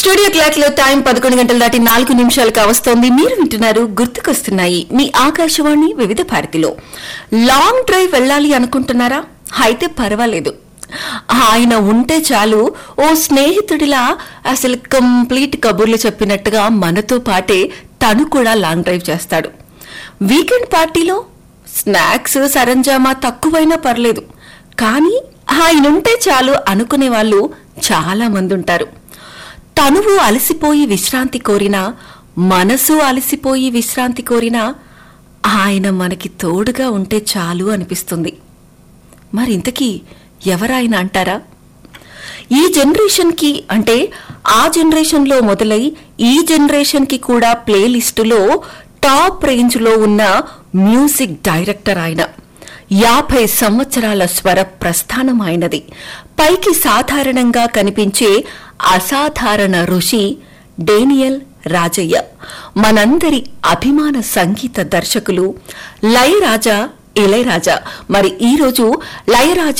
studio clock లో time పదకొండు గంటల దాటి నాలుగు నిమిషాలకు వస్తోంది మీరు వింటున్నారు గుర్తుకొస్తున్నాయి మీ ఆకాశవాణి వివిధ భారతిలో లాంగ్ డ్రైవ్ వెళ్ళాలి అనుకుంటున్నారా అయితే పర్వాలేదు ఆయన ఉంటే చాలు ఓ స్నేహితుడిలా అసలు కంప్లీట్ కబుర్లు చెప్పినట్టుగా మనతో పాటే తను కూడా లాంగ్ డ్రైవ్ చేస్తాడు వీకెండ్ పార్టీలో స్నాక్స్ సరంజామా తక్కువైనా పర్లేదు కానీ ఆయనుంటే చాలు అనుకునే వాళ్ళు చాలా మంది ఉంటారు తనువు అలసిపోయి విశ్రాంతి కోరినా మనసు అలసిపోయి విశ్రాంతి కోరినా ఆయన మనకి తోడుగా ఉంటే చాలు అనిపిస్తుంది మరింతకీ ఎవరాయన అంటారా ఈ జనరేషన్ కి అంటే ఆ జనరేషన్ లో మొదలై ఈ జనరేషన్ కి కూడా ప్లే లిస్టులో టాప్ రేంజ్ లో ఉన్న మ్యూజిక్ డైరెక్టర్ ఆయన యాభై సంవత్సరాల స్వర ప్రస్థానం ఆయనది పైకి సాధారణంగా కనిపించే అసాధారణ ఋషి డేనియల్ రాజయ్య మనందరి అభిమాన సంగీత దర్శకులు లయరాజా ఇళయరాజా మరి ఈ రోజు లయరాజా